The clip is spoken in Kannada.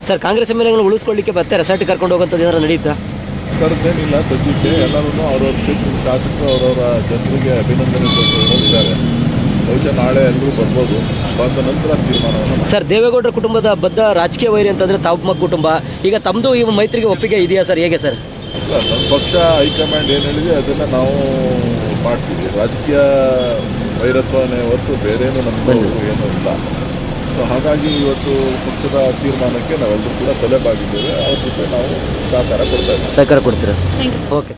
ಸರ್ ಕಾಂಗ್ರೆಸ್ ಎಮ್ ಎಲ್ ಎಗಳನ್ನು ಉಳಿಸ್ಕೊಳ್ಳಿಕ್ಕೆ ಮತ್ತೆ ರೆಸಾರ್ಟ್ ಕರ್ಕೊಂಡು ಹೋಗೋಂಥದ್ದು ಏನಾದ್ರು ನಡೆಯುತ್ತಾ ಥರದ್ದೇನಿಲ್ಲ ಸದ್ಯಕ್ಕೆ ಎಲ್ಲರೂ ಅವ್ರವ್ರ ಕ್ಷೇತ್ರದ ಶಾಸಕರು ಅವರವರ ಜನರಿಗೆ ಅಭಿನಂದನೆ ಸಲ್ಲಿಸಿದ್ದಾರೆ ಬಹುಶಃ ನಾಳೆ ಎಲ್ಲರೂ ಬರ್ಬೋದು ಬಂದ ನಂತರ ತೀರ್ಮಾನವನ್ನು ಮಾಡಿ ಸರ್ ದೇವೇಗೌಡರ ಕುಟುಂಬದ ಬದ್ಧ ರಾಜಕೀಯ ವೈರಿ ಅಂತಂದ್ರೆ ತಮ್ಮ ಕುಟುಂಬ ಈಗ ತಮ್ಮದು ಈ ಮೈತ್ರಿಗೆ ಒಪ್ಪಿಗೆ ಇದೆಯಾ ಸರ್ ಹೇಗೆ ಸರ್ ಇಲ್ಲ, ನಮ್ಮ ಪಕ್ಷ ಹೈಕಮಾಂಡ್ ಏನು ಹೇಳಿದೆ ಅದನ್ನು ನಾವು ಮಾಡ್ತೀವಿ ರಾಜಕೀಯ ವೈರತ್ವನೇ ಹೊರತು ಬೇರೇನು ನಮ್ಮದು ಏನೂ ಇಲ್ಲ ಸೊ ಹಾಗಾಗಿ ಇವತ್ತು ಪಕ್ಷದ ತೀರ್ಮಾನಕ್ಕೆ ನಾವೆಲ್ಲರೂ ಕೂಡ ತಲೆ ಬಾಗಿದ್ದೇವೆ ಅವ್ರ ಜೊತೆ ನಾವು ಸಹಕಾರ ಕೊಡ್ತಾ ಇದ್ದೀವಿ ಸಹಕಾರ ಕೊಡ್ತೀರಾ ಥ್ಯಾಂಕ್ ಯು ಓಕೆ